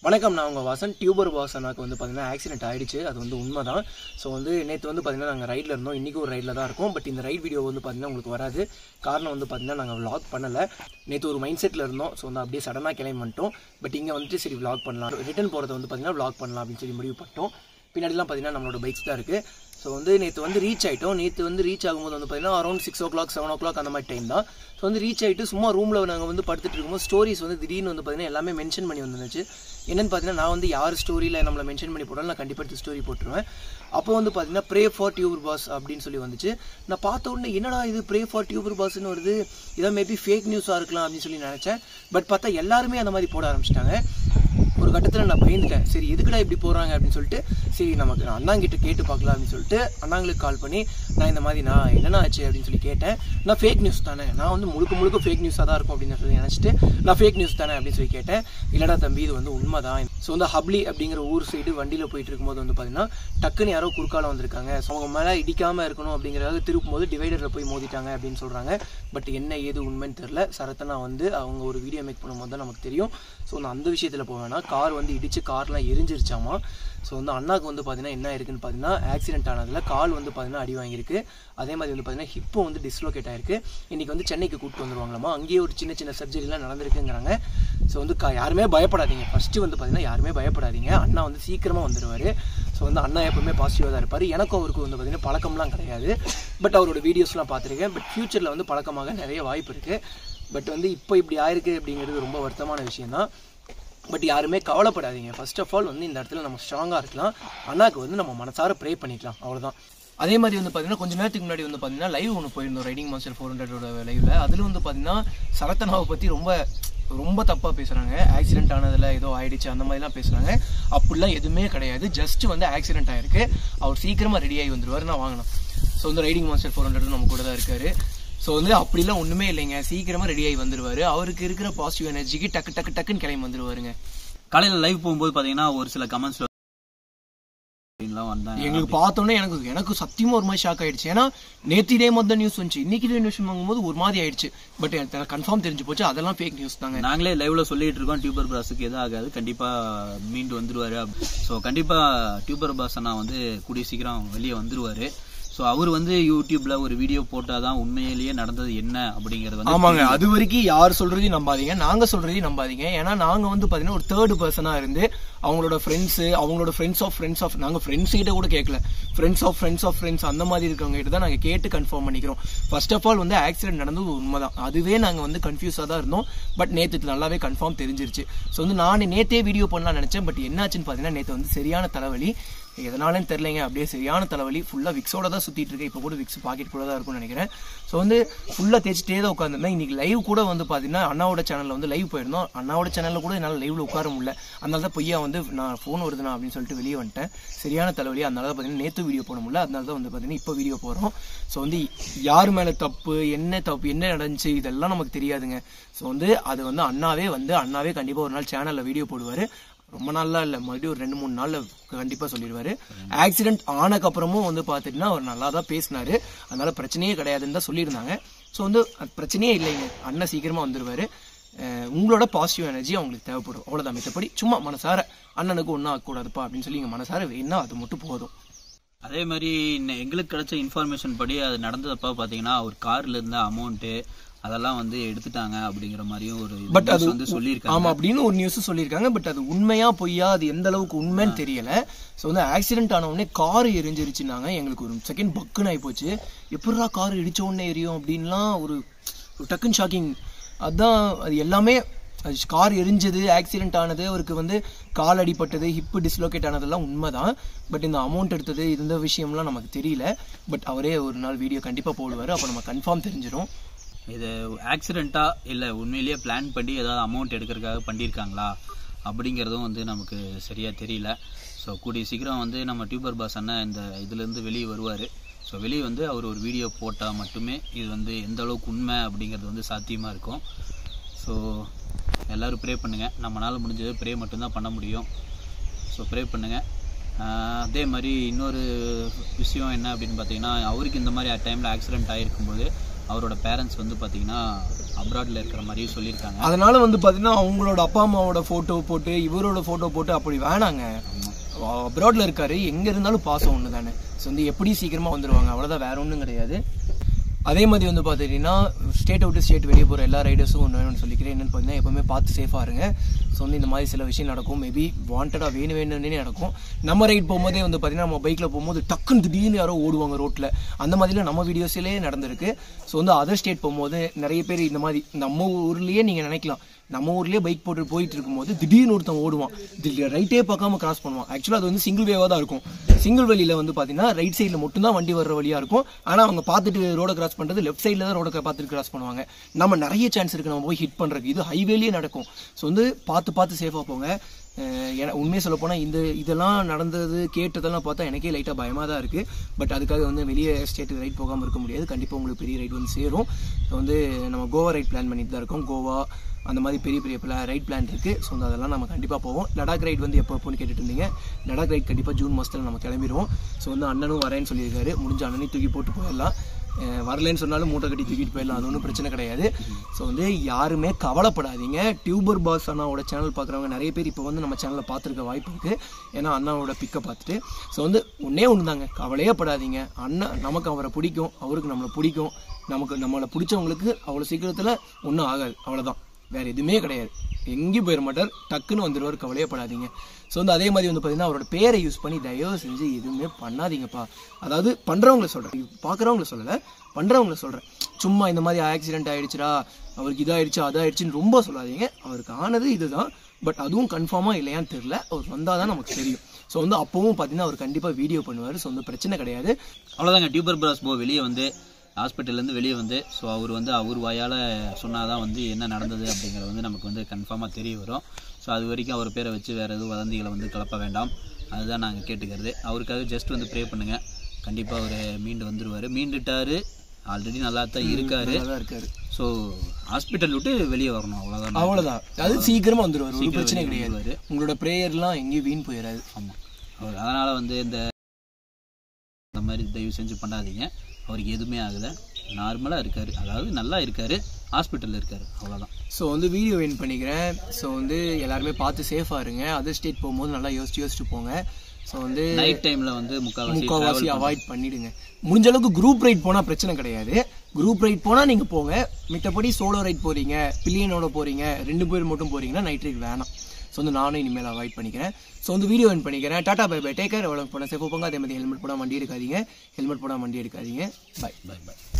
வணக்கம் நான் உங்கள் வாசன் டியூபர் பாஸ் அண்ணாக்கு வந்து பார்த்தீங்கன்னா ஆக்சிடென்ட் ஆயிடுச்சு அது வந்து உண்மை தான் ஸோ வந்து நேற்று வந்து பார்த்தீங்கன்னா நாங்கள் ரைடில் இருந்தோம் இன்றைக்கி ஒரு ரைடில் தான் இருக்கோம் பட் இந்த ரைட் வீடியோ வந்து பார்த்தீங்கன்னா உங்களுக்கு வராது காரணம் வந்து பார்த்தீங்கன்னா நாங்கள் vlog பண்ணலை நேற்று ஒரு மைண்ட் செட்டில் இருந்தோம் ஸோ வந்து அப்படியே சடனாக கிளம்பி வந்துட்டோம் பட் இங்கே வந்துட்டு சரி vlog பண்ணலாம் ரிட்டன் போகிறத வந்து பார்த்தீங்கன்னா vlog பண்ணலாம் அப்படின்னு சொல்லி முடிவு பண்ணிட்டோம் பின்னாடிலாம் பார்த்தீங்கன்னா நம்மளோட பைக்ஸ் தான் இருக்குது ஸோ வந்து நேற்று வந்து ரீச் ஆகிட்டோம் நேற்று வந்து ரீச் ஆகும்போது வந்து பார்த்தீங்கன்னா around six o'clock seven o'clock அந்த மாதிரி டைம் தான் ஸோ வந்து ரீச் ஆகிட்டு சும்மா ரூமில் நாங்கள் வந்து படுத்துட்டு இருக்கும்போது ஸ்டோரிஸ் வந்து திடீர்னு வந்து பார்த்தீங்கன்னா எல்லாமே மென்ஷன் பண்ணி வந்துருந்துச்சு என்னன்னு பார்த்தீங்கன்னா நான் வந்து யார் ஸ்டோரியில் நம்மளை மென்ஷன் பண்ணி போட்டாலும் நான் கண்டிப்பாக எடுத்து ஸ்டோரி போட்டுருவேன் அப்போ வந்து பார்த்தீங்கன்னா ப்ரே ஃபார் டியூபர் பாஸ் அப்படின்னு சொல்லி வந்துச்சு நான் பார்த்த உடனே என்னடா இது ப்ரே ஃபார் டியூபர் பாஸ்னு வருது இதான் மேபி ஃபேக் நியூஸாக இருக்கலாம் அப்படின்னு சொல்லி நினச்சேன் பட் பார்த்தா எல்லாருமே அந்த மாதிரி போட ஆரம்பிச்சிட்டாங்க ஒரு கட்டத்தில் நான் பயந்துட்டேன் சரி எதுக்குடா இப்படி போகிறாங்க அப்படின்னு சொல்லிட்டு சரி நமக்கு நான் அண்ணாங்கிட்ட கேட்டு பார்க்கலாம் அப்படின்னு சொல்லிட்டு அண்ணாங்களுக்கு கால் பண்ணி நான் இந்த மாதிரி நான் என்னென்ன ஆச்சு அப்படின்னு சொல்லி கேட்டேன் நான் ஃபேக் நியூஸ் தானே நான் வந்து முழுக்க முழுக்க ஃபேக் நியூஸாக தான் இருக்கும் அப்படின்னு சொல்லி நினச்சிட்டு நான் ஃபேக் நியூஸ் தானே அப்படின்னு சொல்லி கேட்டேன் இல்லடா தம்பி இது வந்து உண்மை தான் ஸோ வந்து ஹப்ளி அப்படிங்கிற ஊர் சைடு வண்டியில் போயிட்டு இருக்கும்போது வந்து பார்த்தீங்கன்னா டக்குன்னு யாரோ குறுக்கால வந்திருக்காங்க ஸோ அவங்க மேலே இடிக்காமல் இருக்கணும் அப்படிங்கிறதாக திருப்பும் போது டிவைடரில் போய் மோதிட்டாங்க அப்படின்னு சொல்கிறாங்க பட் என்ன ஏது உண்மைன்னு தெரில சரத்தனா வந்து அவங்க ஒரு வீடியோ மேக் பண்ணும்போது தான் நமக்கு தெரியும் ஸோ நான் அந்த விஷயத்தில் போவேன்னா கார் வந்து இடிச்சு கார்லாம் எரிஞ்சிருச்சாமா ஸோ வந்து அண்ணாக்கு வந்து பார்த்தீங்கன்னா என்ன இருக்குன்னு பார்த்தீங்கன்னா ஆக்சிடென்ட் ஆனதில் கால் வந்து பார்த்தீங்கன்னா அடி வாங்கியிருக்கு அதே மாதிரி வந்து பார்த்தீங்கன்னா ஹிப்போ வந்து டிஸ்லோகேட் ஆயிருக்கு இன்னைக்கு வந்து சென்னைக்கு கூப்பிட்டு வந்துருவாங்களாமா அங்கேயே ஒரு சின்ன சின்ன சர்ஜரிலாம் நடந்திருக்குங்கிறாங்க ஸோ வந்து கா யாருமே பயப்படாதீங்க ஃபஸ்ட்டு வந்து பார்த்தீங்கன்னா யாருமே பயப்படாதீங்க அண்ணா வந்து சீக்கிரமாக வந்துடுவார் ஸோ வந்து அண்ணா எப்பவுமே பாசிட்டிவாக தான் இருப்பார் எனக்கும் அவருக்கு வந்து பார்த்தீங்கன்னா பழக்கம்லாம் கிடையாது பட் அவரோட வீடியோஸ்லாம் பார்த்துருக்கேன் பட் ஃப்யூச்சரில் வந்து பழக்கமாக நிறைய வாய்ப்பு இருக்குது பட் வந்து இப்போ இப்படி ஆயிருக்கு அப்படிங்கிறது ரொம்ப வருத்தமான விஷயம் தான் பட் யாருமே கவலைப்படாதீங்க ஃபர்ஸ்ட் ஆஃப் ஆல் வந்து இந்த இடத்துல நம்ம ஸ்ட்ராங்காக இருக்கலாம் அண்ணாக்கு வந்து நம்ம மனசார ப்ரே பண்ணிக்கலாம் அவ்வளோதான் அதே மாதிரி வந்து பார்த்தீங்கன்னா கொஞ்ச நேரத்துக்கு முன்னாடி வந்து பார்த்தீங்கன்னா லைவ் ஒன்று போயிருந்தோம் ரைடிங் மாஸ்டர் ஃபோர் ஹண்ட்ரடோட லைவ்ல அதில் வந்து பார்த்தீங்கன்னா சரத்தனாவை பற்றி ரொம்ப ரொம்ப தப்பாக பேசுகிறாங்க ஆக்சிடென்ட் ஆனதில் ஏதோ ஆயிடுச்சு அந்த மாதிரிலாம் பேசுகிறாங்க அப்படிலாம் எதுவுமே கிடையாது ஜஸ்ட் வந்து ஆக்சிடென்ட் ஆயிருக்கு அவர் சீக்கிரமாக ரெடி ஆகி வந்துருவார் நான் வாங்கினோம் ஸோ வந்து ரைடிங் மாஸ்டர் ஃபோர் ஹண்ட்ரட் நம்ம கூட தான் இருக்காரு ஸோ வந்து அப்படிலாம் ஒன்றுமே இல்லைங்க சீக்கிரமாக ரெடி ஆகி வந்துருவாரு அவருக்கு இருக்கிற பாசிட்டிவ் எனர்ஜிக்கு டக்கு டக்கு டக்குன்னு கிளம்பி வந்துருவாருங்க காலையில லைவ் போகும்போது பாத்தீங்கன்னா ஒரு சில கமெண்ட்ஸ்ல வந்தாங்க எங்களுக்கு பார்த்தோன்னே எனக்கு எனக்கு சத்தியமா ஒரு மாதிரி ஷாக் ஆயிடுச்சு ஏன்னா நேத்து இதே மாதிரி நியூஸ் வந்துச்சு இன்னைக்கு இதே நியூஸ் வாங்கும்போது ஒரு மாதிரி ஆயிடுச்சு பட் எனக்கு கன்ஃபார்ம் தெரிஞ்சு போச்சு அதெல்லாம் ஃபேக் நியூஸ் தாங்க நாங்களே லைவ்ல சொல்லிட்டு இருக்கோம் டியூபர் பாஸுக்கு எதுவும் ஆகாது கண்டிப்பா மீண்டு வந்துருவாரு ஸோ கண்டிப்பா டியூபர் பாஸ் அண்ணா வந்து கூடிய சீக்கிரம் வெளியே வந்துருவாரு ஸோ அவர் வந்து யூடியூப்ல ஒரு வீடியோ போட்டாதான் உண்மையிலேயே நடந்தது என்ன அப்படிங்கறது வந்து ஆமாங்க அது வரைக்கும் யார் சொல்றதையும் நம்பாதீங்க நாங்க சொல்றதையும் நம்பாதீங்க ஏன்னா நாங்க வந்து பாத்தீங்கன்னா ஒரு தேர்ட் பர்சனா இருந்து அவங்களோட ஃப்ரெண்ட்ஸ் அவங்களோட ஃப்ரெண்ட்ஸ் ஆஃப் ஃப்ரெண்ட்ஸ் ஆஃப் நாங்க ஃப்ரெண்ட்ஸ் கிட்ட கூட கேட்கல friends of friends of friends அந்த மாதிரி இருக்கவங்க கிட்ட தான் நாங்க கேட்டு கன்ஃபார்ம் பண்ணிக்கிறோம் ஃபர்ஸ்ட் ஆஃப் ஆல் வந்து ஆக்சிடென்ட் நடந்தது உண்மைதான் அதுவே நாங்க வந்து கன்ஃபியூஸா தான் இருந்தோம் பட் நேத்து நல்லாவே கன்ஃபார்ம் தெரிஞ்சிருச்சு ஸோ வந்து நான் நேத்தே வீடியோ பண்ணலாம்னு நினைச்சேன் பட் என்னாச்சுன்னு பாத்தீங்கன்னா நேத்து வந்து சரியான தலைவலி எதனாலும் தெரிலங்க அப்படியே சரியான தலைவலி ஃபுல்லாக விக்ஸோட தான் சுற்றிட்டு இருக்கேன் இப்போ கூட விக்ஸ் பாக்கெட் கூட தான் இருக்கும்னு நினைக்கிறேன் ஸோ வந்து ஃபுல்லாக தேய்ச்சிட்டே தான் உட்காந்துருந்தேன் இன்னைக்கு லைவ் கூட வந்து பார்த்தீங்கன்னா அண்ணாவோட சேனலில் வந்து லைவ் போயிருந்தோம் அண்ணாவோட சேனலில் கூட என்னால் லைவ்ல உட்கார முடியல அதனால தான் பொய்யா வந்து நான் ஃபோன் வருதுண்ணா அப்படின்னு சொல்லிட்டு வெளியே வந்துட்டேன் சரியான தலைவலி அதனால தான் பார்த்தீங்கன்னா நேற்று வீடியோ போட முடியல அதனால தான் வந்து பார்த்தீங்கன்னா இப்போ வீடியோ போகிறோம் ஸோ வந்து யார் மேலே தப்பு என்ன தப்பு என்ன நடந்துச்சு இதெல்லாம் நமக்கு தெரியாதுங்க ஸோ வந்து அது வந்து அண்ணாவே வந்து அண்ணாவே கண்டிப்பாக ஒரு நாள் சேனலில் வீடியோ போடுவார் ரொம்ப நாள்லாம் இல்லை மறுபடியும் ஒரு ரெண்டு மூணு நாள்ல கண்டிப்பா சொல்லிடுவாரு ஆக்சிடென்ட் ஆனக்கு அப்புறமும் வந்து பார்த்துட்டுனா அவர் நல்லா தான் பேசினாரு அதனால பிரச்சனையே கிடையாதுன்னு தான் சொல்லியிருந்தாங்க ஸோ வந்து அது பிரச்சனையே இல்லைங்க அண்ணன் சீக்கிரமா வந்துருவாரு அஹ் உங்களோட பாசிட்டிவ் எனர்ஜி அவங்களுக்கு தேவைப்படும் அவ்வளோதான் மித்தபடி சும்மா மனசார அண்ணனுக்கு ஒன்றும் ஆகக்கூடாதுப்பா அப்படின்னு சொல்லி இங்கே மனசார வேணா அது மட்டும் போதும் அதே மாதிரி இன்ன- எங்களுக்கு கிடைச்ச இன்ஃபர்மேஷன் படி அது நடந்ததப்ப பாத்தீங்கன்னா ஒரு கார்ல இருந்த அமௌண்ட் அதெல்லாம் வந்து எடுத்துட்டாங்க அப்படிங்கிற மாதிரியும் ஒரு பட் news அது வந்து சொல்லியிருக்காங்க ஆமா அப்படின்னு ஒரு நியூஸ் சொல்லியிருக்காங்க பட் அது உண்மையா பொய்யா அது எந்த அளவுக்கு உண்மைன்னு தெரியல ஸோ வந்து ஆக்சிடென்ட் ஆன உடனே கார் எரிஞ்சிருச்சுனாங்க எங்களுக்கு ஒரு செகண்ட் பக்குன்னு ஆகி போச்சு எப்படிடா கார் இடிச்ச உடனே எரியும் அப்படின்லாம் ஒரு ஒரு டக்குன்னு ஷாக்கிங் அதான் அது எல்லாமே அது கார் எரிஞ்சது ஆக்சிடென்ட் ஆனது அவருக்கு வந்து கால் அடிபட்டது ஹிப்பு டிஸ்லோகேட் ஆனதெல்லாம் உண்மைதான் பட் இந்த அமௌண்ட் எடுத்தது இந்த விஷயம்லாம் நமக்கு தெரியல பட் அவரே ஒரு நாள் வீடியோ கண்டிப்பாக போடுவார் அப்போ நம்ம கன்ஃபார்ம் தெரிஞ்சிடும் இது ஆக்சிடென்ட்டா இல்ல உண்மையிலேயே பிளான் பண்ணி ஏதாவது அமௌண்ட் எடுக்கிறதுக்காக பண்ணியிருக்காங்களா அப்படிங்கிறதும் வந்து நமக்கு சரியா தெரியல ஸோ கூடிய சீக்கிரம் வந்து நம்ம டியூபர் பாஸ் அண்ணன் இந்த இதுலேருந்து வெளியே வருவார் ஸோ வெளியே வந்து அவர் ஒரு வீடியோ போட்டால் மட்டுமே இது வந்து எந்த அளவுக்கு உண்மை அப்படிங்கிறது வந்து சாத்தியமாக இருக்கும் ஸோ எல்லோரும் ப்ரே பண்ணுங்கள் நம்மளால் முடிஞ்சது ப்ரே மட்டும்தான் பண்ண முடியும் ஸோ ப்ரே பண்ணுங்கள் அதே மாதிரி இன்னொரு விஷயம் என்ன அப்படின்னு பார்த்தீங்கன்னா அவருக்கு இந்த மாதிரி டைமில் ஆக்சிடென்ட் ஆகிருக்கும்போது அவரோட பேரண்ட்ஸ் வந்து பார்த்தீங்கன்னா அப்ராடில் இருக்கிற மாதிரியும் சொல்லியிருக்காங்க அதனால வந்து பார்த்தீங்கன்னா அவங்களோட அப்பா அம்மாவோட ஃபோட்டோ போட்டு இவரோட ஃபோட்டோ போட்டு அப்படி வேணாங்க அப்ராட்ல இருக்காரு எங்க இருந்தாலும் பாசம் ஒன்று தானே ஸோ வந்து எப்படி சீக்கிரமா வந்துருவாங்க அவ்வளோதான் வேற ஒன்றும் கிடையாது அதே மாதிரி வந்து பார்த்துக்கிட்டிங்கன்னா ஸ்டேட் அவுட்டு ஸ்டேட் வெளியே போகிற எல்லா ரைடர்ஸும் ஒன்று வேணும்னு சொல்லிக்கிறேன் என்னன்னு பார்த்தீங்கன்னா எப்பவுமே பார்த்து சேஃபாக இருங்க ஸோ வந்து இந்த மாதிரி சில விஷயம் நடக்கும் மேபி வாண்டடாக வேணும் வேணும்னே நடக்கும் நம்ம ரைட் போகும்போதே வந்து பார்த்தீங்கன்னா நம்ம பைக்கில் போகும்போது டக்குன்னு திடீர்னு யாரோ ஓடுவாங்க ரோட்டில் அந்த மாதிரிலாம் நம்ம வீடியோஸ்லேயே நடந்திருக்கு ஸோ வந்து அதர் ஸ்டேட் போகும்போது நிறைய பேர் இந்த மாதிரி நம்ம ஊர்லேயே நீங்கள் நினைக்கலாம் நம்ம ஊர்லயே பைக் போட்டு போயிட்டு இருக்கும்போது திடீர்னு ஒருத்தன் ஓடுவான் திடீர் ரைட்டே பார்க்காம கிராஸ் பண்ணுவான் ஆக்சுவலாக அது வந்து சிங்கிள் வேவாக தான் இருக்கும் சிங்கிள் வழியில் வந்து பார்த்தீங்கன்னா ரைட் சைடில் மட்டும்தான் வண்டி வர்ற வழியாக இருக்கும் ஆனால் அவங்க பார்த்துட்டு ரோட கிராஸ் பண்ணுறது லெஃப்ட் சைடில் தான் ரோட பார்த்துட்டு கிராஸ் பண்ணுவாங்க நம்ம நிறைய சான்ஸ் இருக்குது நம்ம போய் ஹிட் பண்ணுறதுக்கு இது ஹைவேலேயே நடக்கும் ஸோ வந்து பார்த்து பார்த்து சேஃபாக போங்க அஹ் என- உண்மையை சொல்ல போனால் இந்த இதெல்லாம் நடந்தது கேட்டதெல்லாம் பார்த்தா எனக்கே லைட்டாக பயமாக தான் இருக்குது பட் அதுக்காக வந்து வெளியே ஸ்டேட்டுக்கு ரைட் போகாமல் இருக்க முடியாது கண்டிப்பாக உங்களுக்கு பெரிய ரைட் வந்து சேரும் ஸோ வந்து நம்ம கோவா ரைட் பிளான் பண்ணிட்டு தான் இருக்கோம் கோவா அந்த மாதிரி பெரிய பெரிய பிளா ரைட் பிளான் இருக்குது ஸோ வந்து அதெல்லாம் நம்ம கண்டிப்பாக போவோம் லடாக் ரைட் வந்து எப்போ எப்போன்னு கேட்டுட்டு இருந்தீங்க லடாக் ரைட் கண்டிப்பாக ஜூன் மாதத்தில் நம்ம கிளம்பிடுவோம் ஸோ வந்து அண்ணனும் வரேன்னு சொல்லியிருக்காரு முடிஞ்ச அண்ணனையும் தூக்கி போட்டு போயிடலாம் அஹ் வரலைன்னு சொன்னாலும் மூட்டை கட்டி தூக்கிட்டு போயிடலாம் அது ஒன்றும் பிரச்சனை கிடையாது ஸோ வந்து யாருமே கவலைப்படாதீங்க டியூபர் பாஸ் அண்ணாவோட சேனல் பார்க்குறவங்க நிறைய பேர் இப்போ வந்து நம்ம சேனலை பார்த்துருக்க வாய்ப்பு இருக்குது ஏன்னா அண்ணாவோட பிக்கை பார்த்துட்டு ஸோ வந்து ஒன்றே ஒன்று தாங்க கவலையே படாதீங்க அண்ணன் நமக்கு அவரை பிடிக்கும் அவருக்கு நம்மளை பிடிக்கும் நமக்கு நம்மளை பிடிச்சவங்களுக்கு அவ்வளோ சீக்கிரத்தில் ஒன்றும் ஆகாது அவ்வளோதான் வேற எதுவுமே கிடையாது எங்கேயும் போயிட மாட்டார் டக்குன்னு வந்துடுவார் கவலையே படாதீங்க ஸோ வந்து அதே மாதிரி வந்து பார்த்தீங்கன்னா அவரோட பேரை யூஸ் பண்ணி தயவு செஞ்சு எதுவுமே பண்ணாதீங்கப்பா அதாவது பண்ணுறவங்கள சொல்கிறேன் பார்க்குறவங்கள சொல்லலை பண்ணுறவங்கள சொல்கிறேன் சும்மா இந்த மாதிரி ஆக்சிடென்ட் ஆயிடுச்சுடா அவருக்கு இதாயிடுச்சு அதாயிடுச்சுன்னு ரொம்ப சொல்லாதீங்க அவருக்கு ஆனது இதுதான் பட் அதுவும் கன்ஃபார்மாக இல்லையான்னு தெரில அவர் வந்தால் தான் நமக்கு தெரியும் ஸோ வந்து அப்பவும் பார்த்தீங்கன்னா அவர் கண்டிப்பாக வீடியோ பண்ணுவார் ஸோ வந்து பிரச்சனை கிடையாது அவ்வளோதாங்க டியூபர் பிராஸ் போ வெளியே வந்து ஹாஸ்பிட்டல்லேருந்து வெளியே வந்து ஸோ அவர் வந்து அவர் வாயால் சொன்னாதான் வந்து என்ன நடந்தது அப்படிங்கிறது வந்து நமக்கு வந்து கன்ஃபார்மாக தெரிய வரும் ஸோ அது வரைக்கும் அவர் பேரை வச்சு வேறு எதுவும் வதந்திகளை வந்து கிளப்ப வேண்டாம் அதுதான் நாங்கள் கேட்டுக்கிறது அவருக்காக ஜஸ்ட் வந்து ப்ரே பண்ணுங்கள் கண்டிப்பாக அவர் மீண்டு வந்துடுவார் மீண்டுட்டார் ஆல்ரெடி நல்லா தான் இருக்காரு நல்லா தான் இருக்காரு ஸோ ஹாஸ்பிட்டல் விட்டு வெளியே வரணும் அவ்வளோதான் அவ்வளோதான் அது சீக்கிரமா வந்துருவார் ஒரு சீக்கிரம் பிரச்சனை வெளிய கிடையாது வந்துருவாரு. உங்களோட ப்ரேயர்லாம் எங்கேயும் வீண் போயிடாது ஆமாம் அவர் அதனால் வந்து இந்த இந்த மாதிரி தயவு செஞ்சு பண்ணாதீங்க அவருக்கு எதுவுமே ஆகலை நார்மலாக இருக்கார் அதாவது நல்லா இருக்கார் ஹாஸ்பிட்டலில் இருக்கார் அவ்வளோதான் ஸோ வந்து வீடியோ வின் பண்ணிக்கிறேன் ஸோ வந்து எல்லாருமே பார்த்து சேஃபாக இருங்க அதர் ஸ்டேட் போகும்போது நல்லா யோசிச்சு யோசிச்சு போங்க ஸோ வந்து நைட் டைமில் வந்து முக்கால்வாசி முக்கால்வாசி அவாய்ட் பண்ணிடுங்க முடிஞ்ச அளவுக்கு குரூப் ரைட் போனால் பிரச்சனை கிடையாது குரூப் ரைட் போனால் நீங்கள் போங்க மித்தபடி சோலோ ரைட் போகிறீங்க பில்லியனோட போகிறீங்க ரெண்டு பேர் மட்டும் போகிறீங்கன்னா நைட் ரைட் வேணாம் ஸோ வந்து நானும் இனிமேல் அவாய்ட் பண்ணிக்கிறேன் ஸோ வந்து வீடியோ வின் பண்ணிக்கிறேன் டாடா பை பை டேக்கர் எவ்வளோ போனால் சேஃபாக போங்க அதே மாதிரி ஹெல்மெட் போடாமல் வண்டி எடுக்காதீங்க ஹெல்மெட் போடாமல் வண்டி எடுக்காதீங்க பை பை பை